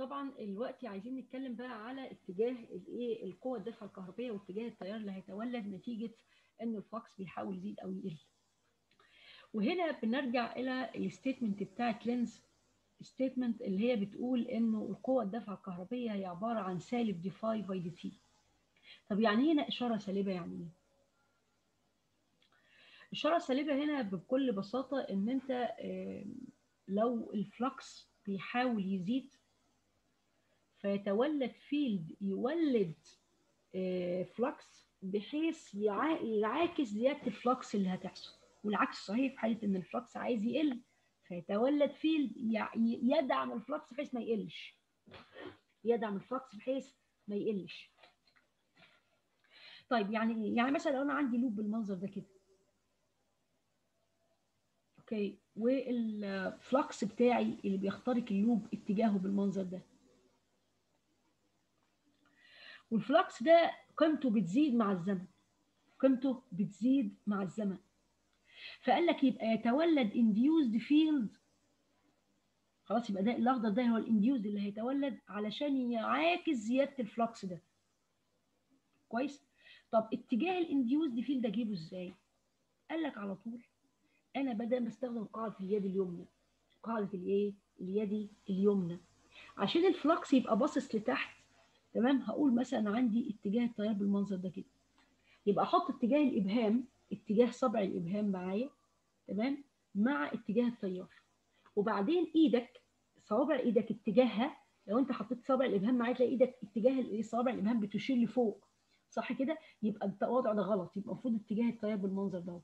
طبعا الوقت عايزين نتكلم بقى على اتجاه الايه القوه الدفع الكهربيه واتجاه التيار اللي هيتولد نتيجه ان الفلكس بيحاول يزيد او يقل وهنا بنرجع الى الستيتمنت بتاعت لينز ستيتمنت اللي هي بتقول انه القوه الدفع الكهربيه هي عباره عن سالب دي فاي باي دي تي طب يعني هنا اشاره سالبه يعني ايه الاشاره السالبه هنا بكل بساطه ان انت لو الفلكس بيحاول يزيد فيتولد فيلد يولد فلكس بحيث يعاكس زياده الفلكس اللي هتحصل والعكس صحيح في حاله ان الفلكس عايز يقل فيتولد فيلد يدعم الفلكس بحيث ما يقلش يدعم الفلكس بحيث ما يقلش طيب يعني يعني مثلا لو انا عندي لوب بالمنظر ده كده اوكي والفلكس بتاعي اللي بيخترق اللوب اتجاهه بالمنظر ده والفلكس ده قيمته بتزيد مع الزمن قيمته بتزيد مع الزمن فقال لك يبقى يتولد induced field خلاص يبقى ده الاخضر ده هو الانديوزد اللي هيتولد علشان يعاكس زياده الفلكس ده كويس طب اتجاه الانديوزد فيلد اجيبه ازاي قال لك على طول انا بدل بستخدم قاعده اليد اليمنى قاعده الايه اليد اليمنى عشان الفلكس يبقى باصص لتحت تمام هقول مثلا عندي اتجاه التيار بالمنظر ده كده يبقى احط اتجاه الابهام اتجاه صبع الابهام معايا تمام مع اتجاه التيار وبعدين ايدك صوابع ايدك اتجاهها لو انت حطيت صابع الابهام معايا تلاقي ايدك اتجاه صوابع الابهام بتشير لفوق صح كده يبقى الوضع ده غلط يبقى المفروض اتجاه التيار بالمنظر ده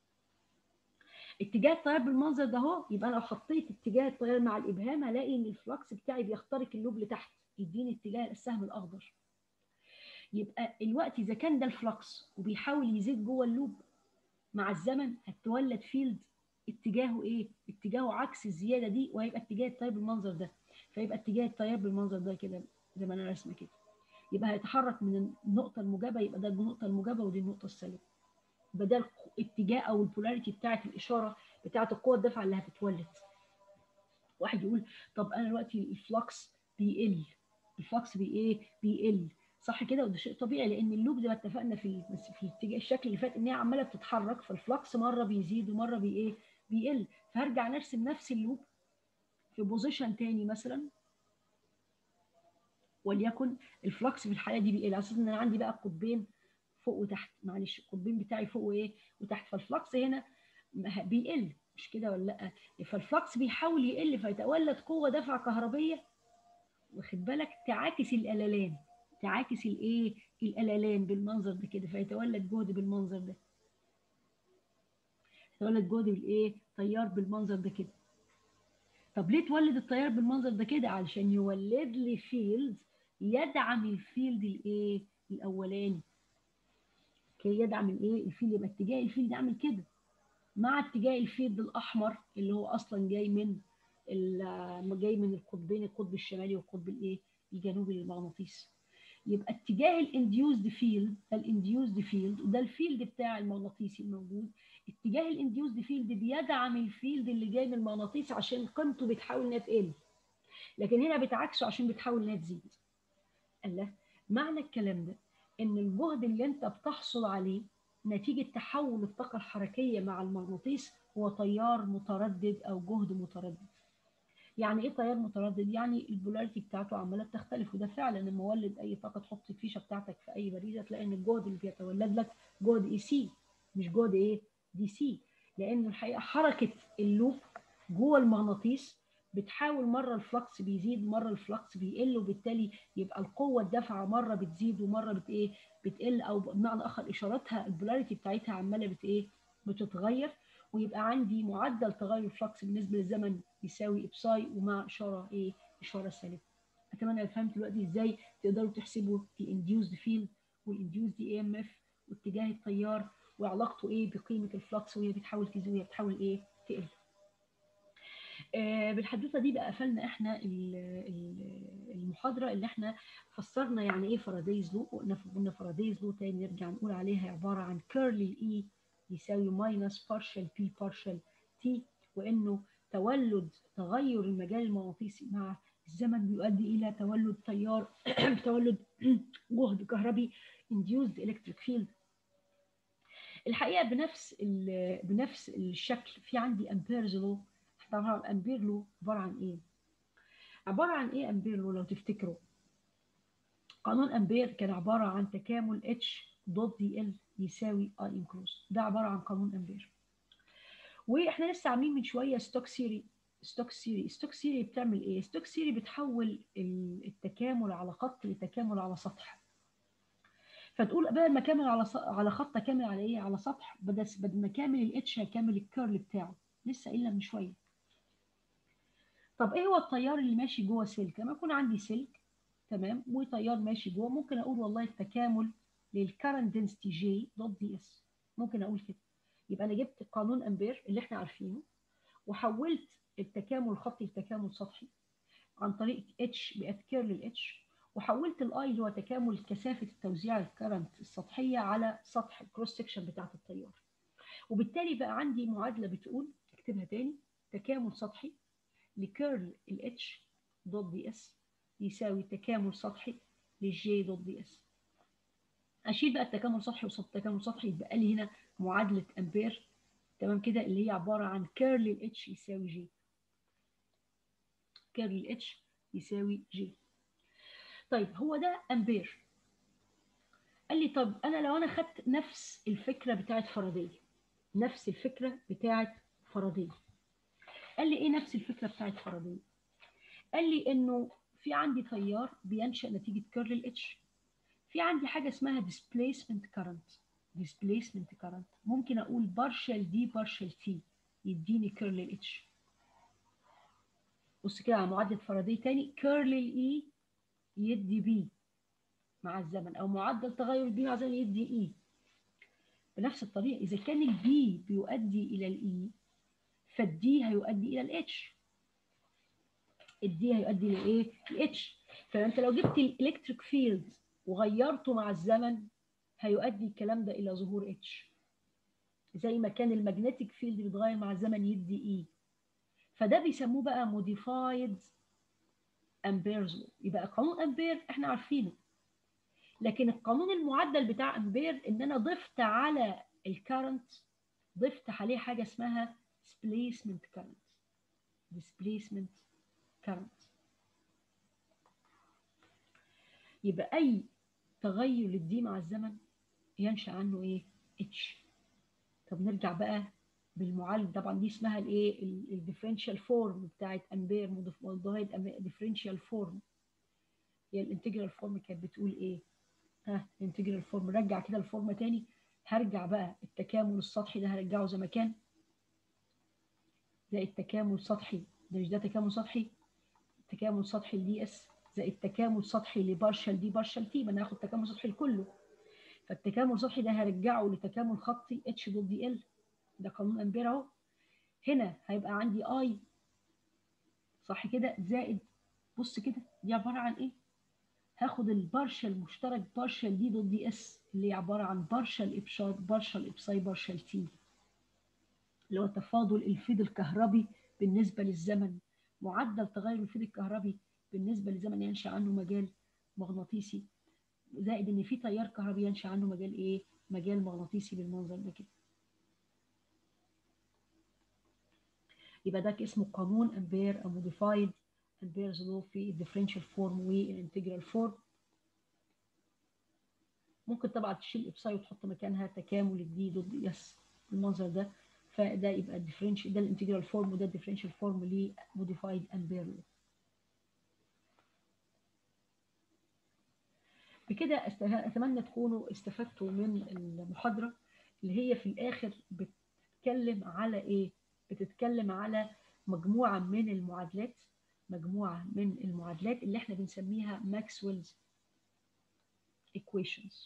اتجاه التيار بالمنظر ده اهو يبقى انا لو حطيت اتجاه التيار مع الابهام هلاقي ان الفلكس بتاعي بيخترق اللوب لتحت يديني اتجاه السهم الاخضر يبقى الوقت اذا كان ده الفلكس وبيحاول يزيد جوه اللوب مع الزمن هتولد فيلد اتجاهه ايه اتجاهه عكس الزياده دي وهيبقى اتجاه التيار بالمنظر ده فيبقى اتجاه التيار بالمنظر ده كده زي ما انا راسمه كده يبقى هيتحرك من النقطه الموجبه يبقى ده النقطه الموجبه ودي النقطه السالبه يبقى ده الاتجاه او البولاريتي بتاعه الاشاره بتاعه القوه الدافعه اللي هتتولد واحد يقول طب انا دلوقتي الفلكس بيقل الفلكس بي ايه بيقل صح كده وده شيء طبيعي لان اللوب زي ما اتفقنا في في الاتجاه الشكل اللي فات ان هي عماله بتتحرك فالفلكس مره بيزيد ومره بي ايه بيقل فهرجع نرسم نفس اللوب في بوزيشن تاني مثلا وليكن الفلكس في الحاله دي بيقل على اساس ان انا عندي بقى قطبين فوق وتحت معلش القطبين بتاعي فوق وايه وتحت فالفلكس هنا بيقل مش كده ولا لا فالفلكس بيحاول يقل فيتولد قوه دفع كهربيه واخد بالك تعاكس الالالان تعاكس الايه الالالان بالمنظر ده كده فيتولد جهد بالمنظر ده يتولد جهد بالايه تيار بالمنظر ده كده طب ليه تولد التيار بالمنظر ده كده علشان يولد لي فيلد يدعم الفيلد الايه الاولاني كي يدعم الايه الفيلد يبقى اتجاه الفيلد عامل كده مع اتجاه الفيلد الاحمر اللي هو اصلا جاي من جاي من القطبين القطب الشمالي والقطب الايه الجنوبي للمغناطيس يبقى اتجاه الانديوزد فيلد ده الانديوزد فيلد وده الفيلد بتاع المغناطيسي الموجود اتجاه الانديوزد فيلد بيدعم الفيلد اللي جاي من المغناطيس عشان قيمته بتحاول انها تقل لكن هنا بتعكسه عشان بتحاول انها تزيد الله معنى الكلام ده ان الجهد اللي انت بتحصل عليه نتيجه تحول الطاقه الحركيه مع المغناطيس هو تيار متردد او جهد متردد يعني ايه تيار متردد يعني البولاريتي بتاعته عماله بتختلف وده فعلا لما اولد اي طاقه تحط الفيشه بتاعتك في اي بريده تلاقي ان الجهد اللي بيتولد لك جهد اي سي مش جهد ايه دي سي لان الحقيقه حركه اللوب جوه المغناطيس بتحاول مره الفلكس بيزيد مره الفلكس بيقل وبالتالي يبقى القوه الدافعه مره بتزيد ومره بت ايه بتقل او بمعنى اخر اشاراتها البولاريتي بتاعتها عماله بت ايه بتتغير ويبقى عندي معدل تغير الفلكس بالنسبه للزمن يساوي ابساي ومع اشاره ايه اشاره سالبه اتمنى فهمت دلوقتي ازاي تقدروا تحسبوا الانديوزد فيلد والانديوزد اي ام اف واتجاه التيار وعلاقته ايه بقيمه الفلكس وهي بتحاول تزيد وهي بتحاول ايه تقل آه بالحدوته دي بقى قفلنا احنا المحاضره اللي احنا فسرنا يعني ايه فارادايز لو قلنا فارادايز لو تاني نرجع نقول عليها عباره عن كيرلي الاي يساوي ماينس بارشل بي بارشل تي وانه تولد تغير المجال المغناطيسي مع الزمن بيؤدي الى تولد تيار تولد جهد كهربي induced electric field الحقيقه بنفس بنفس الشكل في عندي امبيرز لو طبعا امبير لو عباره عن ايه عباره عن ايه امبير لو لو تفتكروا قانون امبير كان عباره عن تكامل اتش ضد دي ال يساوي اي انكروس ده عباره عن قانون امبير واحنا لسه عاملين من شويه ستوك سيري ستوك سيري ستوك سيري بتعمل ايه ستوك سيري بتحول التكامل على خط لتكامل على سطح فتقول بدل ما كامل على على خط كامل على ايه على سطح بدل بدل ما كامل الاتش هكامل الكيرل بتاعه لسه قايلها من شويه طب ايه هو التيار اللي ماشي جوه سلك لما يكون عندي سلك تمام وتيار ماشي جوه ممكن اقول والله التكامل للكرنت دنسيتي جي ضد دي اس ممكن اقول كده يبقى انا جبت قانون امبير اللي احنا عارفينه وحولت التكامل الخطي لتكامل سطحي عن طريق اتش بقت كيرل الاتش وحولت الاي اللي هو تكامل كثافه التوزيع الكرنت السطحيه على سطح الكروس سكشن بتاعه التيار وبالتالي بقى عندي معادله بتقول اكتبها تاني تكامل سطحي لكيرل الاتش ضد دي اس يساوي تكامل سطحي للجي ضد دي اس اشيل بقى التكامل سطحي وسط التكامل سطحي يبقى لي هنا معادله امبير تمام كده اللي هي عباره عن كيرل الاتش يساوي جي كيرل الاتش يساوي جي طيب هو ده امبير قال لي طب انا لو انا خدت نفس الفكره بتاعت فاراداي نفس الفكره بتاعت فاراداي قال لي ايه نفس الفكره بتاعت فاراداي قال لي انه في عندي تيار بينشا نتيجه كيرل الاتش في عندي حاجه اسمها displacement current displacement current ممكن اقول partial d partial t يديني كيرل الاتش بص كده على معادله فاراداي تاني كيرل الاي يدي بي مع الزمن او معدل تغير البي مع الزمن يدي اي بنفس الطريقه اذا كان البي بيؤدي الى الاي فالدي هيؤدي الى الاتش الدي هيؤدي الى ايه الاتش فانت لو جبت الالكتريك فيلد وغيرته مع الزمن هيؤدي الكلام ده الى ظهور اتش زي ما كان المagnetic فيلد بيتغير مع الزمن يدي اي فده بيسموه بقى موديفايد امبيرز لو يبقى قانون امبير احنا عارفينه لكن القانون المعدل بتاع امبير ان انا ضفت على الكرنت ضفت عليه حاجه اسمها displacement current displacement current يبقى اي تغير للدي مع الزمن ينشا عنه ايه اتش طب نرجع بقى بالمعالج طبعا دي اسمها الايه الديفرنشال فورم بتاعت امبير موديفايد ديفرنشال فورم هي الانتجرال فورم كانت بتقول ايه ها الانتجرال فورم رجع كده الفورم تاني هرجع بقى التكامل السطحي ده هرجعه زي ما كان زائد تكامل سطحي ده مش ده تكامل سطحي تكامل سطحي لدي اس زائد تكامل سطحي لبارشل دي بارشل تي ما ناخد تكامل سطحي لكله فالتكامل السطحي ده هرجعه لتكامل خطي اتش ضد دي ال ده قانون امبير اهو هنا هيبقى عندي اي صح كده زائد بص كده دي عباره عن ايه هاخد البارشل مشترك بارشل دي ضد دي اس اللي هي عباره عن بارشل ابشار بارشل ابساي بارشل تي اللي هو تفاضل الفيض الكهربي بالنسبه للزمن معدل تغير الفيض الكهربي بالنسبه للزمن ينشا عنه مجال مغناطيسي زائد ان في تيار كهربي ينشا عنه مجال ايه مجال مغناطيسي بالمنظر ده كده يبقى ده اسمه قانون امبير او موديفايد امبيرز لو في الديفرنشال فورم والانتجرال فورم لممكن طبعا تشيل ابساي وتحط مكانها تكامل الدي ضد يس بالمنظر ده فده يبقى الديفرنشال ده الانتجرال فورم وده الديفرنشال فورم لموديفايد امبير لو بكده اتمنى تكونوا استفدتوا من المحاضره اللي هي في الاخر بتتكلم على ايه بتتكلم على مجموعه من المعادلات مجموعه من المعادلات اللي احنا بنسميها ماكسويلز equations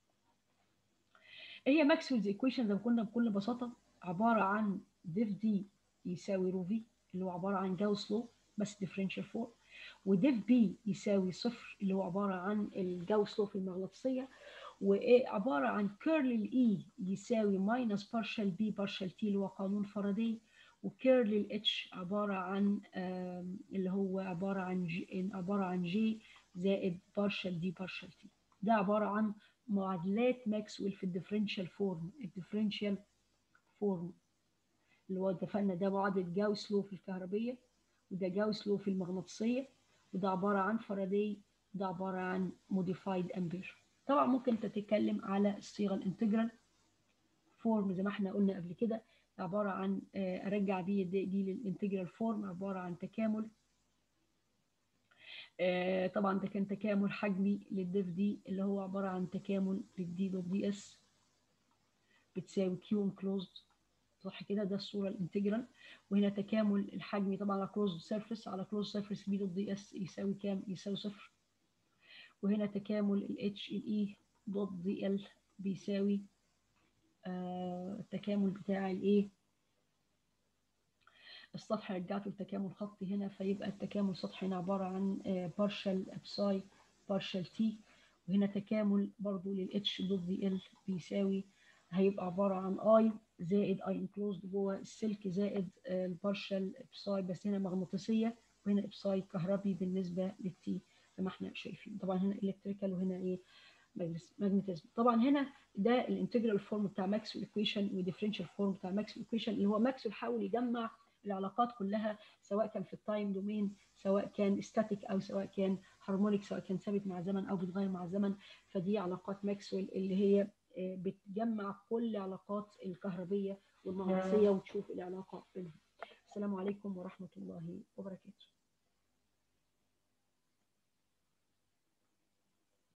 هي ماكسويلز ايكويشن زي ما قلنا بكل بساطه عباره عن ديف دي يساوي رو في اللي هو عباره عن جاوس لو بس ديفرنشال فور وديف بي يساوي صفر اللي هو عباره عن الجاوس لو في المغناطيسيه وعباره عن كيرل الاي يساوي ماينس بارشال بي بارشال تي اللي هو قانون فاراداي وكيرلي الاتش عباره عن اللي هو عباره عن جي عباره عن جي زائد بارشل دي بارشل تي ده عباره عن معادلات ماكسويل في الديفرنشال فورم الديفرنشال فورم اللي هو اتفقنا ده معادله جاوس لو في الكهربيه وده جاوس لو في المغناطيسيه وده عباره عن فاراداي ده عباره عن موديفايد امبير طبعا ممكن تتكلم على الصيغه الانتجرال فورم زي ما احنا قلنا قبل كده عباره عن ارجع دي دي, دي للانتجرال فورم عباره عن تكامل طبعا ده كان تكامل حجمي للديف دي اللي هو عباره عن تكامل للدي دوت دي اس بتساوي كيو انكلوزد صح كده ده الصوره الانتجرال وهنا تكامل الحجمي طبعا على كلوزد سيرفيس على كلوزد سيرفيس بي دوت دي اس يساوي كام يساوي صفر وهنا تكامل الاتش الاي دوت دي ال بيساوي آه التكامل بتاع الايه السطح رجعته لتكامل خطي هنا فيبقى التكامل السطحي هنا عباره عن بارشل ابساي بارشل تي وهنا تكامل برضو للاتش دوت دي ال بيساوي هيبقى عباره عن اي زائد اي انكلوزد جوه السلك زائد البارشل ابساي بس هنا مغناطيسيه وهنا ابساي كهربي بالنسبه للتي زي ما احنا شايفين طبعا هنا الكتريكال وهنا ايه ماجنتيزم طبعا هنا ده الانتجرال فورم بتاع ماكسويل ايكويشن وديفرنشال فورم بتاع ماكسويل ايكويشن اللي هو ماكسويل حاول يجمع العلاقات كلها سواء كان في التايم دومين سواء كان ستاتيك او سواء كان هارمونيك سواء كان ثابت مع الزمن او بيتغير مع الزمن فدي علاقات ماكسويل اللي هي بتجمع كل علاقات الكهربيه والمغناطيسيه وتشوف العلاقه بينهم السلام عليكم ورحمه الله وبركاته